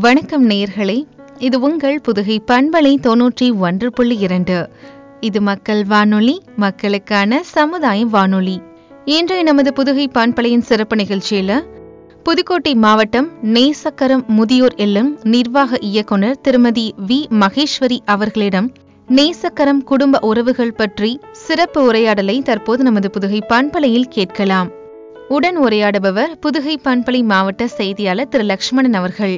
வணக்கம் நேயர்களே இது உங்கள் புதுகை பண்பலை தொன்னூற்றி ஒன்று புள்ளி இரண்டு இது மக்கள் வானொலி மக்களுக்கான சமுதாய வானொலி இன்றைய நமது புதுகை பண்பலையின் சிறப்பு நிகழ்ச்சியில புதுக்கோட்டை மாவட்டம் நேசக்கரம் முதியோர் இல்லம் நிர்வாக இயக்குனர் திருமதி வி மகேஸ்வரி அவர்களிடம் நேசக்கரம் குடும்ப உறவுகள் பற்றி சிறப்பு உரையாடலை தற்போது நமது புதுகை பண்பலையில் கேட்கலாம் உடன் உரையாடுபவர் புதுகை பண்பலை மாவட்ட செய்தியாளர் திரு லக்ஷ்மணன் அவர்கள்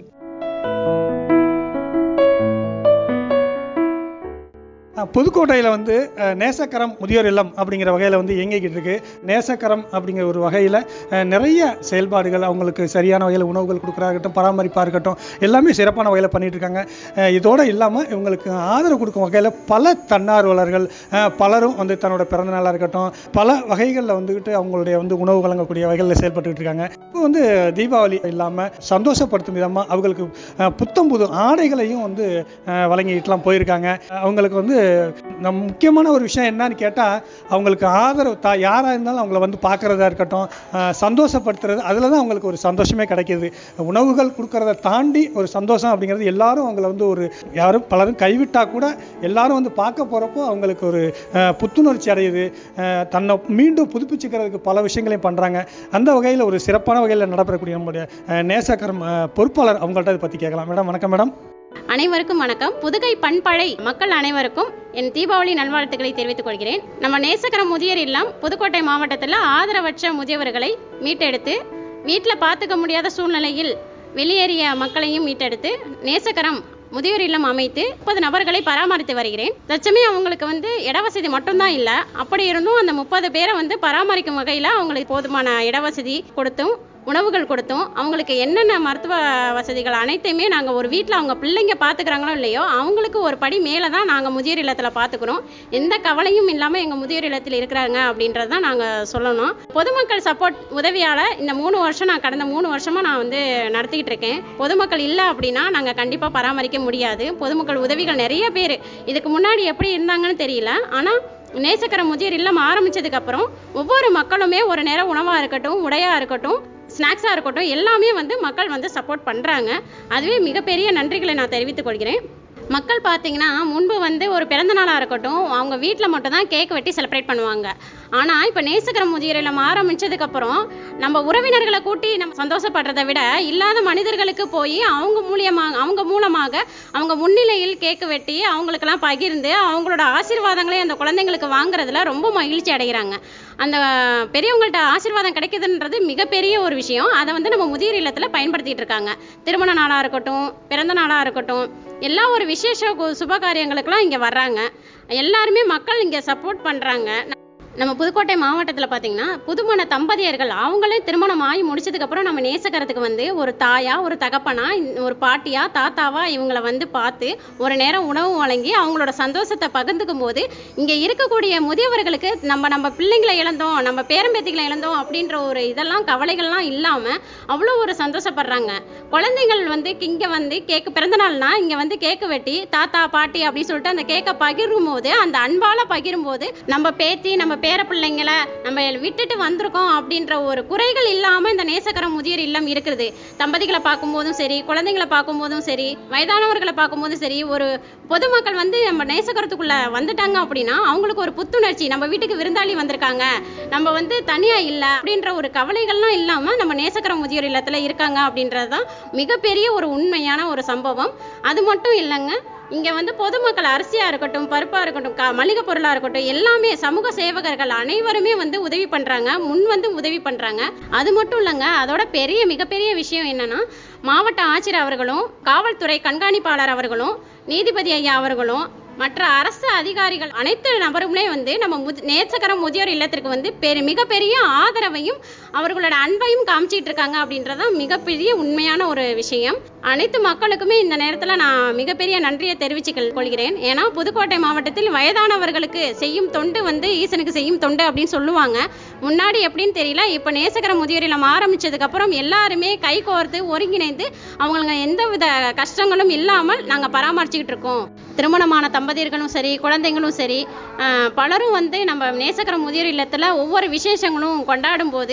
அஹ் புதுக்கோட்டையில் வந்து அஹ், நேசக்கரம் முதியோர் இல்லம் அப்படிங்கிற வகையில் வந்து இயங்கிக்கிட்டு இருக்கு நேசக்கரம் அப்படிங்கிற ஒரு வகையில் நிறைய செயல்பாடுகள் அவங்களுக்கு சரியான வகையில் உணவுகள் கொடுக்குறதா இருக்கட்டும் பராமரிப்பாக இருக்கட்டும் எல்லாமே சிறப்பான வகையில் பண்ணிட்டு இருக்காங்க அஹ், இதோட இல்லாமல் இவங்களுக்கு ஆதரவு கொடுக்கும் வகையில் பல தன்னார்வலர்கள் அஹ், பலரும் வந்து தன்னோட பிறந்த நாளாக இருக்கட்டும் பல வகைகளில் வந்துக்கிட்டு அவங்களுடைய வந்து உணவு வழங்கக்கூடிய வகைகளில் செயல்பட்டுக்கிட்டு இருக்காங்க இப்போ வந்து தீபாவளி இல்லாமல் சந்தோஷப்படுத்தும் விதமாக அவங்களுக்கு அஹ், புத்தம் புது ஆடைகளையும் வந்து அஹ், வழங்கிட்டுலாம் போயிருக்காங்க அவங்களுக்கு வந்து நம் முக்கியமான ஒரு விஷயம் என்னன்னு கேட்டால் அவங்களுக்கு ஆதரவு தா யாராக இருந்தாலும் அவங்கள வந்து பார்க்குறதா இருக்கட்டும் அஹ், சந்தோஷப்படுத்துறது அதில் தான் அவங்களுக்கு ஒரு சந்தோஷமே கிடைக்கிது உணவுகள் கொடுக்கறத தாண்டி ஒரு சந்தோஷம் அப்படிங்கிறது எல்லாரும் அவங்கள வந்து ஒரு யாரும் பலரும் கைவிட்டா கூட எல்லாரும் வந்து பார்க்க போகிறப்போ அவங்களுக்கு ஒரு அஹ், புத்துணர்ச்சி அடையுது அஹ், தன்னை மீண்டும் புதுப்பிச்சுக்கிறதுக்கு பல விஷயங்களையும் பண்ணுறாங்க அந்த வகையில் ஒரு சிறப்பான வகையில் நடைபெறக்கூடிய நம்முடைய அஹ், நேசக்கரம் அஹ், பொறுப்பாளர் அவங்கள்ட்ட இதை பற்றி கேட்கலாம் மேடம் வணக்கம் மேடம் அனைவருக்கும் வணக்கம் புதுகை பண்பழை மக்கள் அனைவருக்கும் என் தீபாவளி நல்வாழ்த்துக்களை தெரிவித்துக் கொள்கிறேன் நம்ம நேசக்கரம் முதியோர் இல்லம் புதுக்கோட்டை மாவட்டத்தில் ஆதரவற்ற முதியவர்களை மீட்டெடுத்து வீட்டில் பார்த்துக்க முடியாத சூழ்நிலையில் வெளியேறிய மக்களையும் மீட்டெடுத்து நேசக்கரம் முதியோர் இல்லம் அமைத்து முப்பது நபர்களை பராமரித்து வருகிறேன் தற்சமயம் அவங்களுக்கு வந்து இடவசதி மட்டும்தான் இல்லை அப்படி இருந்தும் அந்த முப்பது பேரை வந்து பராமரிக்கும் வகையில் அவங்களுக்கு போதுமான இடவசதி கொடுத்தும் உணவுகள் கொடுத்தோம் அவங்களுக்கு என்னென்ன மருத்துவ வசதிகள் அனைத்தையுமே நாங்கள் ஒரு வீட்டில் அவங்க பிள்ளைங்க பார்த்துக்கிறாங்களோ இல்லையோ அவங்களுக்கு ஒரு படி மேலே தான் நாங்கள் முதியோர் இல்லத்தில் பார்த்துக்கிறோம் எந்த கவலையும் இல்லாமல் எங்கள் முதியோர் இல்லத்தில் இருக்கிறாங்க அப்படின்றது தான் நாங்கள் சொல்லணும் பொதுமக்கள் சப்போர்ட் உதவியால் இந்த மூணு வருஷம் நான் கடந்த மூணு வருஷமாக நான் வந்து நடத்திக்கிட்டு இருக்கேன் பொதுமக்கள் இல்லை அப்படின்னா நாங்கள் கண்டிப்பாக பராமரிக்க முடியாது பொதுமக்கள் உதவிகள் நிறைய பேர் இதுக்கு முன்னாடி எப்படி இருந்தாங்கன்னு தெரியல ஆனால் நேசக்கர முதியோர் இல்லம் ஆரம்பிச்சதுக்கு அப்புறம் ஒவ்வொரு மக்களுமே ஒரு நேரம் உணவாக இருக்கட்டும் உடையாக இருக்கட்டும் ஸ்நாக்ஸாக இருக்கட்டும் எல்லாமே வந்து மக்கள் வந்து சப்போர்ட் பண்ணுறாங்க அதுவே மிகப்பெரிய நன்றிகளை நான் தெரிவித்துக் கொள்கிறேன் மக்கள் பார்த்தீங்கன்னா முன்பு வந்து ஒரு பிறந்த நாளாக இருக்கட்டும் அவங்க வீட்டில் மட்டும் தான் கேக் வெட்டி செலிப்ரேட் பண்ணுவாங்க ஆனால் இப்போ நேசக்கர முதியோர் இல்லம் ஆரம்பிச்சதுக்கப்புறம் நம்ம உறவினர்களை கூட்டி நம்ம சந்தோஷப்படுறதை விட இல்லாத மனிதர்களுக்கு போய் அவங்க மூலியமாக அவங்க மூலமாக அவங்க முன்னிலையில் கேக்கு வெட்டி அவங்களுக்கெல்லாம் பகிர்ந்து அவங்களோட ஆசீர்வாதங்களை அந்த குழந்தைங்களுக்கு வாங்குறதுல ரொம்ப மகிழ்ச்சி அடைகிறாங்க அந்த பெரியவங்கள்ட்ட ஆசீர்வாதம் கிடைக்குதுன்றது மிகப்பெரிய ஒரு விஷயம் அதை வந்து நம்ம முதியோர் இல்லத்தில் பயன்படுத்திட்டு இருக்காங்க திருமண நாளாக இருக்கட்டும் பிறந்த நாளாக இருக்கட்டும் எல்லா ஒரு விசேஷ கு- சுப காரியங்களுக்கெல்லாம் இங்கே வர்றாங்க எல்லாருமே மக்கள் இங்கே சப்போர்ட் பண்ணுறாங்க நம்ம புதுக்கோட்டை மாவட்டத்தில் பார்த்தீங்கன்னா புதுமண தம்பதியர்கள் அவங்களே திருமணம் ஆகி முடிச்சதுக்கப்புறம் நம்ம நேசக்கரத்துக்கு வந்து ஒரு தாயா ஒரு தகப்பனா இந்த ஒரு பாட்டியா தாத்தாவா இவங்கள வந்து பார்த்து ஒரு நேரம் உணவு வழங்கி அவங்களோட சந்தோஷத்தை பகிர்ந்துக்கும் போது இங்கே இருக்கக்கூடிய முதியவர்களுக்கு நம்ம நம்ம பிள்ளைங்களை இழந்தோம் நம்ம பேரம்பேத்திகளை இழந்தோம் அப்படின்ற ஒரு இதெல்லாம் கவலைகள்லாம் இல்லாமல் அவ்வளோ ஒரு சந்தோஷப்படுறாங்க குழந்தைகள் வந்து இங்கே வந்து கேக்கு பிறந்த நாள்னா இங்கே வந்து கேக்கு வெட்டி தாத்தா பாட்டி அப்படின்னு சொல்லிட்டு அந்த கேக்கை பகிரும் போது அந்த அன்பால பகிரும் போது நம்ம பேத்தி நம்ம பேர பிள்ளைங்கள நம்ம விட்டுட்டு வந்திருக்கோம் அப்படின்ற ஒரு குறைகள் இல்லாமல் இந்த நேசக்கரம் முதியோர் இல்லம் இருக்குது தம்பதிகளை பார்க்கும்போதும் சரி குழந்தைங்களை பார்க்கும்போதும் சரி வயதானவர்களை பார்க்கும்போதும் சரி ஒரு பொதுமக்கள் வந்து நம்ம நேசக்கரத்துக்குள்ள வந்துட்டாங்க அப்படின்னா அவங்களுக்கு ஒரு புத்துணர்ச்சி நம்ம வீட்டுக்கு விருந்தாளி வந்திருக்காங்க நம்ம வந்து தனியா இல்லை அப்படின்ற ஒரு கவலைகள்லாம் இல்லாம நம்ம நேசக்கரம் முதியோர் இல்லத்துல இருக்காங்க அப்படின்றது தான் மிகப்பெரிய ஒரு உண்மையான ஒரு சம்பவம் அது மட்டும் இல்லைங்க இங்க வந்து பொதுமக்கள் அரிசியா இருக்கட்டும் பருப்பா இருக்கட்டும் க மளிகை பொருளா இருக்கட்டும் எல்லாமே சமூக சேவகர்கள் அனைவருமே வந்து உதவி பண்றாங்க முன் வந்து உதவி பண்றாங்க அது மட்டும் இல்லைங்க அதோட பெரிய மிகப்பெரிய விஷயம் என்னன்னா மாவட்ட ஆட்சியர் அவர்களும் காவல்துறை கண்காணிப்பாளர் அவர்களும் நீதிபதி ஐயா அவர்களும் மற்ற அரசு அதிகாரிகள் அனைத்து நபருமே வந்து நம்ம முதி நேசக்கரம் முதியோர் இல்லத்திற்கு வந்து பெரு மிகப்பெரிய ஆதரவையும் அவர்களோட அன்பையும் காமிச்சிட்டு இருக்காங்க அப்படின்றதான் மிகப்பெரிய உண்மையான ஒரு விஷயம் அனைத்து மக்களுக்குமே இந்த நேரத்தில் நான் மிகப்பெரிய நன்றியை தெரிவிச்சுக் கொள்கிறேன் ஏன்னா புதுக்கோட்டை மாவட்டத்தில் வயதானவர்களுக்கு செய்யும் தொண்டு வந்து ஈசனுக்கு செய்யும் தொண்டு அப்படின்னு சொல்லுவாங்க முன்னாடி எப்படின்னு தெரியல இப்போ நேசக்கர முதியோர் இல்லம் ஆரம்பிச்சதுக்கு அப்புறம் எல்லாருமே கை கோர்த்து ஒருங்கிணைந்து அவங்களுக்கு எந்தவித கஷ்டங்களும் இல்லாமல் நாங்கள் பராமரிச்சுக்கிட்டு இருக்கோம் திருமணமான தம்பதியர்களும் சரி குழந்தைங்களும் சரி ஆஹ் பலரும் வந்து நம்ம நேசக்கர முதியோர் இல்லத்தில் ஒவ்வொரு விசேஷங்களும் கொண்டாடும் போது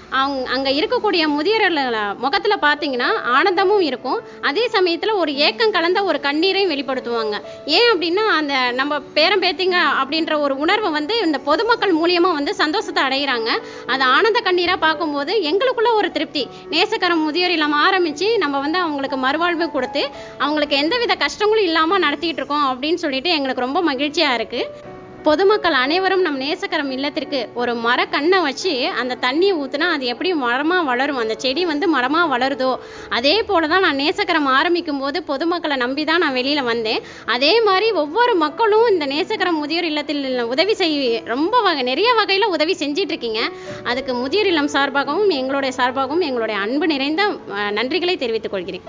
அவங்க அங்கே இருக்கக்கூடிய முதியோர்கள முகத்தில் பார்த்தீங்கன்னா ஆனந்தமும் இருக்கும் அதே சமயத்தில் ஒரு ஏக்கம் கலந்த ஒரு கண்ணீரையும் வெளிப்படுத்துவாங்க ஏன் அப்படின்னா அந்த நம்ம பேரம் பேத்திங்க அப்படின்ற ஒரு உணர்வை வந்து இந்த பொதுமக்கள் மூலியமாக வந்து சந்தோஷத்தை அடைகிறாங்க அது ஆனந்த கண்ணீராக பார்க்கும்போது எங்களுக்குள்ள ஒரு திருப்தி நேசக்கரம் முதியோர் இல்லம் ஆரம்பித்து நம்ம வந்து அவங்களுக்கு மறுவாழ்வு கொடுத்து அவங்களுக்கு எந்தவித கஷ்டங்களும் இல்லாமல் நடத்திட்டு இருக்கோம் அப்படின்னு சொல்லிட்டு எங்களுக்கு ரொம்ப மகிழ்ச்சியாக இருக்குது பொதுமக்கள் அனைவரும் நம் நேசக்கரம் இல்லத்திற்கு ஒரு மரக்கண்ணை வச்சு அந்த தண்ணியை ஊற்றுனா அது எப்படி மரமாக வளரும் அந்த செடி வந்து மரமாக வளருதோ அதே போல தான் நான் நேசக்கரம் ஆரம்பிக்கும் போது பொதுமக்களை நம்பி தான் நான் வெளியில் வந்தேன் அதே மாதிரி ஒவ்வொரு மக்களும் இந்த நேசக்கரம் முதியோர் இல்லத்தில் உதவி செய்ய ரொம்ப வகை நிறைய வகையில் உதவி செஞ்சிட்டு இருக்கீங்க அதுக்கு முதியோர் இல்லம் சார்பாகவும் எங்களுடைய சார்பாகவும் எங்களுடைய அன்பு நிறைந்த அஹ், நன்றிகளை தெரிவித்துக் கொள்கிறேன்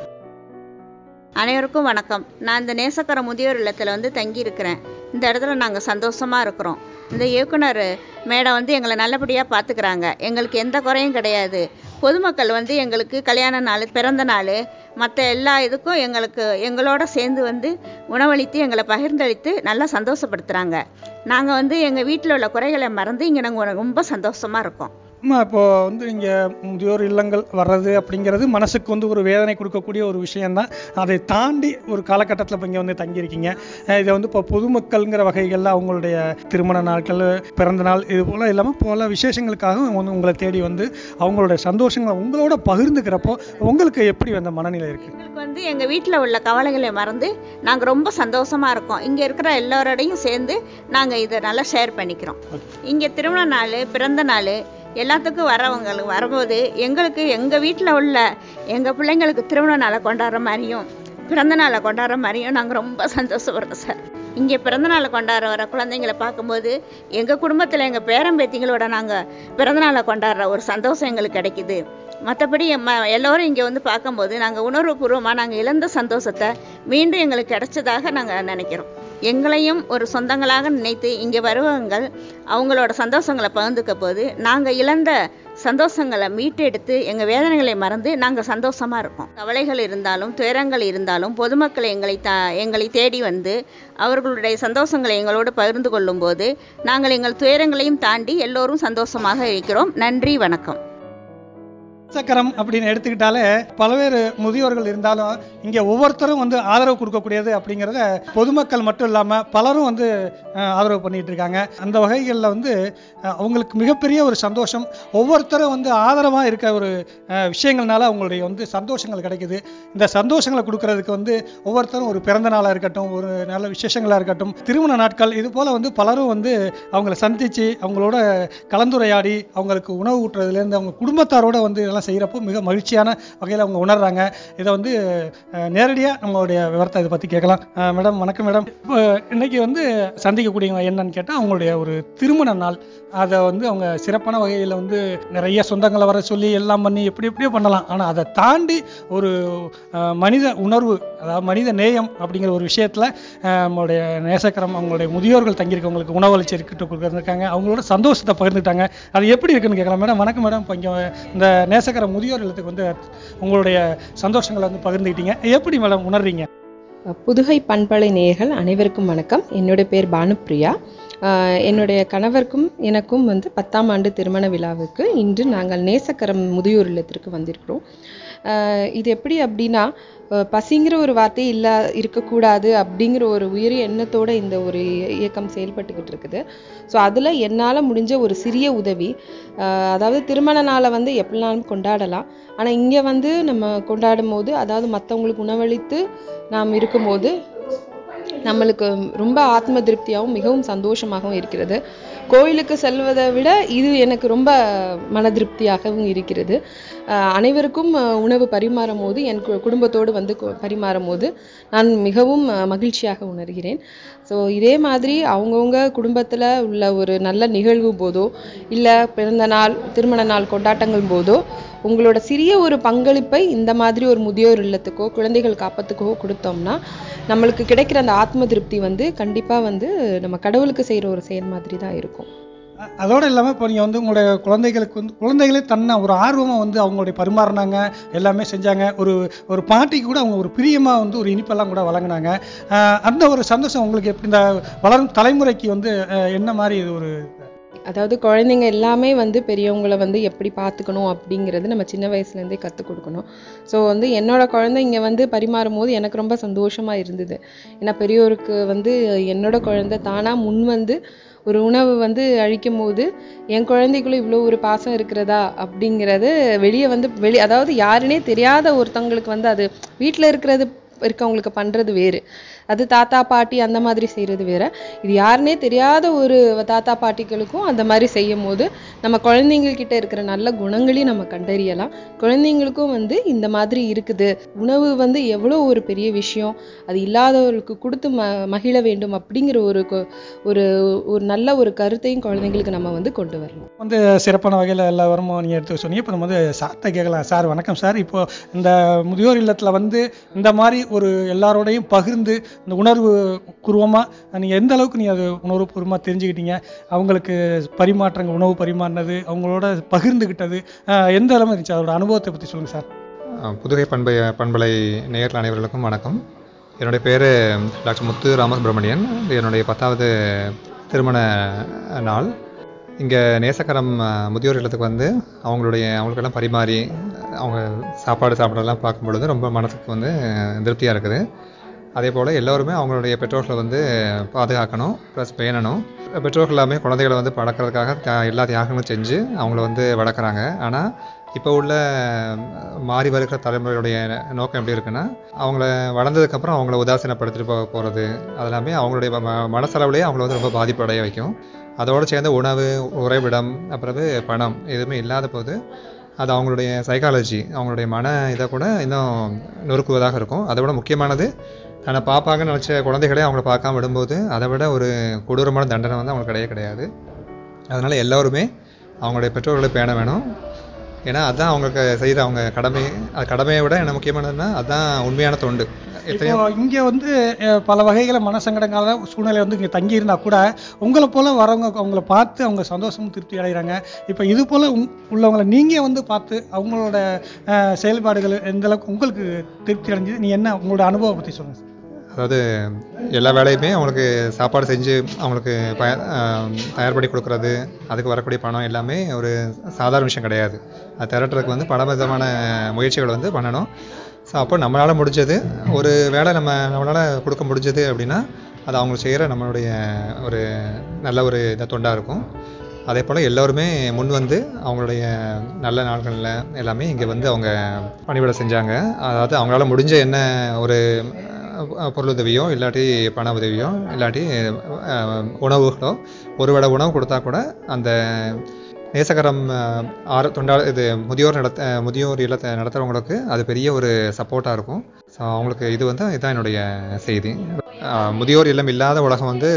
அனைவருக்கும் வணக்கம் நான் இந்த நேசக்கர முதியோர் இல்லத்தில் வந்து தங்கி இருக்கிறேன் இந்த இடத்துல நாங்கள் சந்தோஷமாக இருக்கிறோம் இந்த இயக்குனர் மேடம் வந்து எங்களை நல்லபடியாக பார்த்துக்கிறாங்க எங்களுக்கு எந்த குறையும் கிடையாது பொதுமக்கள் வந்து எங்களுக்கு கல்யாண நாள் பிறந்த நாள் மற்ற எல்லா இதுக்கும் எங்களுக்கு எங்களோட சேர்ந்து வந்து உணவளித்து எங்களை பகிர்ந்தளித்து நல்லா சந்தோஷப்படுத்துகிறாங்க நாங்கள் வந்து எங்கள் வீட்டில் உள்ள குறைகளை மறந்து இங்கே நாங்கள் ரொம்ப சந்தோஷமாக இருக்கோம் அம்மா இப்போ வந்து இங்கே முதியோர் இல்லங்கள் வர்றது அப்படிங்கிறது மனசுக்கு வந்து ஒரு வேதனை கொடுக்கக்கூடிய ஒரு விஷயம்தான் அதை தாண்டி ஒரு காலகட்டத்தில் இப்போ இங்கே வந்து தங்கியிருக்கீங்க அஹ் இதை வந்து இப்போ பொதுமக்கள்ங்கிற வகைகளில் அவங்களுடைய திருமண நாட்கள் பிறந்த நாள் இது போல் இல்லாமல் பல விசேஷங்களுக்காக வந்து உங்களை தேடி வந்து அவங்களுடைய சந்தோஷங்களை உங்களோட பகிர்ந்துக்கிறப்போ உங்களுக்கு எப்படி அந்த மனநிலை இருக்குது எங்களுக்கு வந்து எங்கள் வீட்டில் உள்ள கவலைகளை மறந்து நாங்கள் ரொம்ப சந்தோஷமாக இருக்கோம் இங்கே இருக்கிற எல்லாரோடையும் சேர்ந்து நாங்கள் இதை நல்லா ஷேர் பண்ணிக்கிறோம் இங்கே திருமண நாள் பிறந்த நாள் எல்லாத்துக்கும் வரவங்களுக்கு வரும்போது எங்களுக்கு எங்கள் வீட்டில் உள்ள எங்கள் பிள்ளைங்களுக்கு திருமண நாளை கொண்டாடுற மாதிரியும் பிறந்த நாளை கொண்டாடுற மாதிரியும் நாங்கள் ரொம்ப சந்தோஷப்படுறோம் சார் இங்கே பிறந்த நாளை கொண்டாடுற வர குழந்தைங்களை பார்க்கும்போது எங்கள் குடும்பத்தில் எங்கள் பேரம்பேத்திங்களோட நாங்கள் பிறந்த நாளை கொண்டாடுற ஒரு சந்தோஷம் எங்களுக்கு கிடைக்குது மற்றபடி ம எல்லோரும் இங்கே வந்து பார்க்கும்போது நாங்கள் உணர்வுபூர்வமாக நாங்கள் இழந்த சந்தோஷத்தை மீண்டும் எங்களுக்கு கிடைச்சதாக நாங்கள் நினைக்கிறோம் எங்களையும் ஒரு சொந்தங்களாக நினைத்து இங்கே வருவங்கள் அவங்களோட சந்தோஷங்களை பகிர்ந்துக்க போது நாங்கள் இழந்த சந்தோஷங்களை மீட்டெடுத்து எங்கள் வேதனைகளை மறந்து நாங்கள் சந்தோஷமாக இருக்கோம் கவலைகள் இருந்தாலும் துயரங்கள் இருந்தாலும் பொதுமக்கள் எங்களை த எங்களை தேடி வந்து அவர்களுடைய சந்தோஷங்களை எங்களோடு பகிர்ந்து கொள்ளும்போது நாங்கள் எங்கள் துயரங்களையும் தாண்டி எல்லோரும் சந்தோஷமாக இருக்கிறோம் நன்றி வணக்கம் சக்கரம் அப்படின்னு எடுத்துக்கிட்டாலே பல்வேறு முதியோர்கள் இருந்தாலும் இங்கே ஒவ்வொருத்தரும் வந்து ஆதரவு கொடுக்கக்கூடியது அப்படிங்கிறத பொதுமக்கள் மட்டும் இல்லாமல் பலரும் வந்து அஹ், ஆதரவு பண்ணிட்டு இருக்காங்க அந்த வகைகளில் வந்து அஹ், அவங்களுக்கு மிகப்பெரிய ஒரு சந்தோஷம் ஒவ்வொருத்தரும் வந்து ஆதரவாக இருக்க ஒரு அஹ், விஷயங்கள்னால அவங்களுடைய வந்து சந்தோஷங்கள் கிடைக்குது இந்த சந்தோஷங்களை கொடுக்கறதுக்கு வந்து ஒவ்வொருத்தரும் ஒரு பிறந்த நாளாக இருக்கட்டும் ஒரு நல்ல விசேஷங்களாக இருக்கட்டும் திருமண நாட்கள் இது போல் வந்து பலரும் வந்து அவங்கள சந்தித்து அவங்களோட கலந்துரையாடி அவங்களுக்கு உணவு ஊட்டுறதுலேருந்து அவங்க குடும்பத்தாரோட வந்து இதெல்லாம் செய்கிறப்போ மிக மகிழ்ச்சியான வகையில் அவங்க உணர்றாங்க இதை வந்து நேரடியாக நம்மளுடைய விவரத்தை இதை பற்றி கேட்கலாம் அஹ் மேடம் வணக்கம் மேடம் இப்போ இன்னைக்கு வந்து சந்திக்கக்கூடியவங்க என்னன்னு கேட்டால் அவங்களுடைய ஒரு திருமண நாள் அதை வந்து அவங்க சிறப்பான வகையில் வந்து நிறைய சொந்தங்களை வர சொல்லி எல்லாம் பண்ணி எப்படி எப்படியோ பண்ணலாம் ஆனால் அதை தாண்டி ஒரு அஹ், மனித உணர்வு அதாவது மனித நேயம் அப்படிங்கிற ஒரு விஷயத்தில் நம்மளுடைய நேசக்கரம் அவங்களுடைய முதியோர்கள் தங்கியிருக்கவங்களுக்கு உணவளிச்சு இருக்கட்டும் கொடுக்குறாங்க அவங்களோட சந்தோஷத்தை பகிர்ந்துட்டாங்க அது எப்படி இருக்குன்னு கேட்கலாம் மேடம் வணக்கம் மேடம் இப்போ இங்கே இந்த நேசக்கரம் முதியோர் இல்லத்துக்கு வந்து உங்களுடைய சந்தோஷங்களை வந்து பகிர்ந்துக்கிட்டீங்க எப்படி மேடம் உணர்றீங்க புதுகை பண்பலை நேயர்கள் அனைவருக்கும் வணக்கம் என்னுடைய பேர் பானுப்ரியா ஆஹ் என்னுடைய கணவருக்கும் எனக்கும் வந்து பத்தாம் ஆண்டு திருமண விழாவுக்கு இன்று நாங்கள் நேசக்கரம் முதியோர் இல்லத்திற்கு வந்திருக்கிறோம் ஆஹ் இது எப்படி அப்படின்னா அஹ் பசிங்கிற ஒரு வார்த்தை இல்லா இருக்கக்கூடாது அப்படிங்கிற ஒரு உயரிய எண்ணத்தோட இந்த ஒரு இயக்கம் செயல்பட்டுக்கிட்டு இருக்குது ஸோ அதில் என்னால் முடிஞ்ச ஒரு சிறிய உதவி ஆஹ் அதாவது திருமண நாளை வந்து எப்படினாலும் கொண்டாடலாம் ஆனால் இங்கே வந்து நம்ம கொண்டாடும் போது அதாவது மற்றவங்களுக்கு உணவளித்து நாம் இருக்கும்போது நம்மளுக்கு ரொம்ப ஆத்ம திருப்தியாகவும் மிகவும் சந்தோஷமாகவும் இருக்கிறது கோயிலுக்கு செல்வதை விட இது எனக்கு ரொம்ப மன திருப்தியாகவும் இருக்கிறது ஆஹ் அனைவருக்கும் ஆஹ் உணவு பரிமாறும் போது என் கு- குடும்பத்தோடு வந்து கு- பரிமாறும் போது நான் மிகவும் ஆஹ் மகிழ்ச்சியாக உணர்கிறேன் ஸோ இதே மாதிரி அவங்கவுங்க குடும்பத்தில் உள்ள ஒரு நல்ல நிகழ்வு போதோ இல்லை பிறந்த நாள் திருமண நாள் கொண்டாட்டங்கள் போதோ உங்களோட சிறிய ஒரு பங்களிப்பை இந்த மாதிரி ஒரு முதியோர் இல்லத்துக்கோ குழந்தைகள் காப்பத்துக்கோ கொடுத்தோம்னா நம்மளுக்கு கிடைக்கிற அந்த ஆத்ம திருப்தி வந்து கண்டிப்பா வந்து நம்ம கடவுளுக்கு செய்யற ஒரு செயல் மாதிரி தான் இருக்கும் அ- அதோட இல்லாமல் இப்போ நீங்கள் வந்து உங்களுடைய குழந்தைகளுக்கு வந்து குழந்தைகளே தன்னை ஒரு ஆர்வமாக வந்து அவங்களுடைய பரிமாறினாங்க எல்லாமே செஞ்சாங்க ஒரு ஒரு பாட்டிக்கு கூட அவங்க ஒரு பிரியமாக வந்து ஒரு இனிப்பெல்லாம் கூட வழங்கினாங்க அஹ் அந்த ஒரு சந்தோஷம் உங்களுக்கு எப்படி இந்த வளரும் தலைமுறைக்கு வந்து அஹ் என்ன மாதிரி இது ஒரு அதாவது குழந்தைங்க எல்லாமே வந்து பெரியவங்களை வந்து எப்படி பார்த்துக்கணும் அப்படிங்கிறது நம்ம சின்ன வயசுலேருந்தே கற்றுக் கொடுக்கணும் ஸோ வந்து என்னோட குழந்தை இங்கே வந்து பரிமாறும் போது எனக்கு ரொம்ப சந்தோஷமாக இருந்தது ஏன்னா பெரியோருக்கு வந்து என்னோட குழந்தை தானாக முன் வந்து ஒரு உணவு வந்து அழிக்கும் போது என் குழந்தைக்குள்ள இவ்வளோ ஒரு பாசம் இருக்கிறதா அப்படிங்கிறது வெளியே வந்து வெளி அதாவது யாருன்னே தெரியாத ஒருத்தவங்களுக்கு வந்து அது வீட்டில் இருக்கிறது இருக்கவங்களுக்கு பண்ணுறது வேறு அது தாத்தா பாட்டி அந்த மாதிரி செய்கிறது வேற இது யாருன்னே தெரியாத ஒரு தாத்தா பாட்டிகளுக்கும் அந்த மாதிரி செய்யும் போது நம்ம குழந்தைங்கக்கிட்ட இருக்கிற நல்ல குணங்களையும் நம்ம கண்டறியலாம் குழந்தைங்களுக்கும் வந்து இந்த மாதிரி இருக்குது உணவு வந்து எவ்வளோ ஒரு பெரிய விஷயம் அது இல்லாதவர்களுக்கு கொடுத்து ம மகிழ வேண்டும் அப்படிங்கிற ஒரு கொ- ஒரு ஒரு நல்ல ஒரு கருத்தையும் குழந்தைங்களுக்கு நம்ம வந்து கொண்டு வரலாம் வந்து சிறப்பான வகையில் எல்லா வரமும் நீங்கள் எடுத்து சொன்னீங்க இப்போ நம்ம வந்து சார்ட்ட கேட்கலாம் சார் வணக்கம் சார் இப்போ இந்த முதியோர் இல்லத்தில் வந்து இந்த மாதிரி ஒரு எல்லாரோடையும் பகிர்ந்து இந்த உணர்வு பூர்வமாக நீங்கள் எந்த அளவுக்கு நீங்கள் அது உணர்வு பூர்வமாக தெரிஞ்சுக்கிட்டீங்க அவங்களுக்கு பரிமாற்றங்கள் உணவு பரிமாறினது அவங்களோட பகிர்ந்துக்கிட்டது அஹ், எந்த அளவு இருந்துச்சு அதோட அனுபவத்தை பற்றி சொல்லுங்கள் சார் அஹ் புதுகை பண்பை பண்பலை நேயர்கள் அனைவர்களுக்கும் வணக்கம் என்னுடைய பேர் டாக்டர் முத்து ராமசுப்ரமணியன் இது என்னுடைய பத்தாவது திருமண நாள் இங்கே நேசக்கரம் அஹ், முதியோர் இல்லத்துக்கு வந்து அவங்களுடைய அவங்களுக்கெல்லாம் பரிமாறி அவங்க சாப்பாடு சாப்பிட்றதெல்லாம் பார்க்கும் பொழுது ரொம்ப மனசுக்கு வந்து திருப்தியாக இருக்குது அதே போல் எல்லோருமே அவங்களுடைய பெற்றோர்களை வந்து பாதுகாக்கணும் ப்ளஸ் பேணணும் பெற்றோர்கள் எல்லாமே குழந்தைகளை வந்து வளர்க்குறதுக்காக தியா- எல்லா தியாகங்களும் செஞ்சு அவங்கள வந்து வளர்க்குறாங்க ஆனால் இப்போ உள்ள மாறி வருகிற தலைமுறையுடைய நோக்கம் எப்படி இருக்குன்னா அவங்கள வளர்ந்ததுக்கப்புறம் அவங்கள உதாசீனப்படுத்திட்டு போக போகிறது அதெல்லாமே அவங்களுடைய ம- மனசளவுலேயே அவங்கள வந்து ரொம்ப பாதிப்படைய வைக்கும் அதோடு சேர்ந்த உணவு உறைவிடம் அப்புறம் பணம் எதுவுமே இல்லாத போது அது அவங்களுடைய சைக்காலஜி அவங்களுடைய மன இதை கூட இன்னும் நொறுக்குவதாக இருக்கும் அதை விட முக்கியமானது தன்னை பார்ப்பாங்கன்னு நினச்ச குழந்தைகளே அவங்கள பார்க்காம விடும்போது அதை விட ஒரு கொடூரமான தண்டனை வந்து அவங்களுக்கு கிடையவே கிடையாது அதனால் எல்லோருமே அவங்களுடைய பெற்றோர்களை பேண வேணும் ஏன்னா அதுதான் அவங்களுக்கு செய்கிற அவங்க கடமை அது கடமையை விட என்ன முக்கியமானதுன்னா அதுதான் உண்மையான தொண்டு எத்தனையோ இப்போ இங்கே வந்து அஹ், பல வகைகளை மனசங்கடங்கால சூழ்நிலை வந்து இங்கே தங்கி இருந்தா கூட உங்களை போல வரவங்க அவங்கள பார்த்து அவங்க சந்தோஷமும் திருப்தி அடைகிறாங்க இப்போ இது போல உங்- உள்ளவங்களை நீங்கள் வந்து பார்த்து அவங்களோட அஹ், செயல்பாடுகள் எந்த அளவுக்கு உங்களுக்கு திருப்தி அடைஞ்சது நீ என்ன உங்களோட அனுபவம் பற்றி சொல்லுங்கள் சார் அதாவது எல்லா வேலையுமே அவங்களுக்கு சாப்பாடு செஞ்சு அவங்களுக்கு பய ஆஹ் தயார் பண்ணி கொடுக்குறது அதுக்கு வரக்கூடிய பணம் எல்லாமே ஒரு சாதாரண விஷயம் கிடையாது அது திரட்டுறதுக்கு வந்து பல விதமான முயற்சிகள் வந்து பண்ணணும் ஸோ அப்போ நம்மளால் முடிஞ்சது ஒரு வேலை நம்ம நம்மளால் கொடுக்க முடிஞ்சது அப்படின்னா அது அவங்க செய்கிற நம்மளுடைய ஒரு நல்ல ஒரு இதை தொண்டாக இருக்கும் அதே போல் எல்லோருமே முன் வந்து அவங்களுடைய நல்ல நாட்களில் எல்லாமே இங்கே வந்து அவங்க பணிவிட செஞ்சாங்க அதாவது அவங்களால முடிஞ்ச என்ன ஒரு அஹ், பொருளுதவியோ இல்லாட்டி பண உதவியோ இல்லாட்டி அஹ், உணவுகளோ ஒரு வேளை உணவு கொடுத்தா கூட அந்த நேசகரம் அஹ், ஆறு தொண்டா இது முதியோர் நடத்த அஹ், முதியோர் இல்லத்தை நடத்துகிறவங்களுக்கு அது பெரிய ஒரு சப்போர்ட்டாக இருக்கும் ஸோ அவங்களுக்கு இது வந்து இதுதான் என்னுடைய செய்தி அஹ், முதியோர் இல்லம் இல்லாத உலகம் வந்து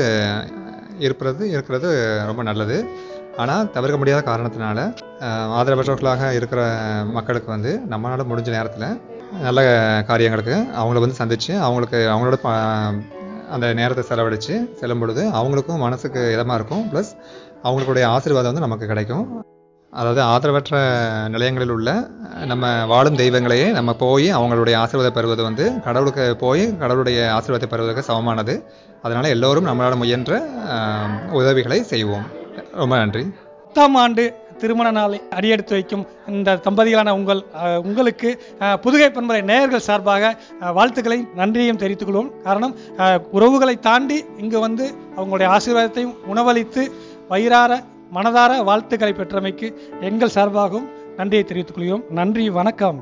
இருப்பது இருக்கிறது ரொம்ப நல்லது ஆனால் தவிர்க்க முடியாத காரணத்தினால அஹ், ஆதரவற்றவர்களாக இருக்கிற மக்களுக்கு வந்து நம்மளால் முடிஞ்ச நேரத்தில் நல்ல காரியங்களுக்கு அவங்கள வந்து சந்தித்து அவங்களுக்கு அவங்களோட ப அந்த நேரத்தை செலவழித்து செல்லும் பொழுது அவங்களுக்கும் மனசுக்கு இதமாக இருக்கும் ப்ளஸ் அவங்களுடைய ஆசீர்வாதம் வந்து நமக்கு கிடைக்கும் அதாவது ஆதரவற்ற நிலையங்களில் உள்ள நம்ம வாழும் தெய்வங்களையே நம்ம போய் அவங்களுடைய ஆசீர்வாதம் பெறுவது வந்து கடவுளுக்கு போய் கடவுளுடைய ஆசீர்வாதத்தை பெறுவதற்கு சமமானது அதனால் எல்லோரும் நம்மளால் முயன்ற அஹ், உதவிகளை செய்வோம் ரொம்ப நன்றி பத்தாம் ஆண்டு திருமண நாளை அடியெடுத்து வைக்கும் இந்த தம்பதிகளான உங்கள் அஹ், உங்களுக்கு அஹ், புதுகை பண்பலை நேயர்கள் சார்பாக அஹ், வாழ்த்துக்களையும் நன்றியையும் தெரிவித்துக் கொள்வோம் காரணம் அஹ், உறவுகளை தாண்டி இங்கு வந்து அவங்களுடைய ஆசீர்வாதத்தையும் உணவளித்து வயிறார மனதார வாழ்த்துக்களை பெற்றமைக்கு எங்கள் சார்பாகவும் நன்றியை தெரிவித்துக் கொள்கிறோம் நன்றி வணக்கம்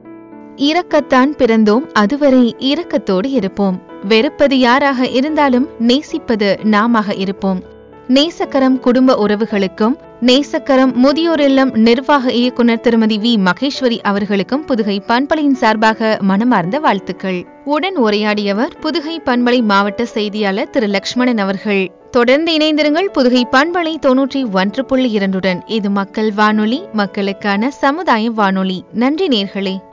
இறக்கத்தான் பிறந்தோம் அதுவரை இரக்கத்தோடு இருப்போம் வெறுப்பது யாராக இருந்தாலும் நேசிப்பது நாமாக இருப்போம் நேசக்கரம் குடும்ப உறவுகளுக்கும் நேசக்கரம் முதியோர் இல்லம் நிர்வாக இயக்குனர் திருமதி வி மகேஸ்வரி அவர்களுக்கும் புதுகை பண்பலையின் சார்பாக மனமார்ந்த வாழ்த்துக்கள் உடன் உரையாடியவர் புதுகை பண்பலை மாவட்ட செய்தியாளர் திரு லக்ஷ்மணன் அவர்கள் தொடர்ந்து இணைந்திருங்கள் புதுகை பண்பலை தொன்னூற்றி ஒன்று புள்ளி இரண்டுடன் இது மக்கள் வானொலி மக்களுக்கான சமுதாய வானொலி நன்றி நேர்களே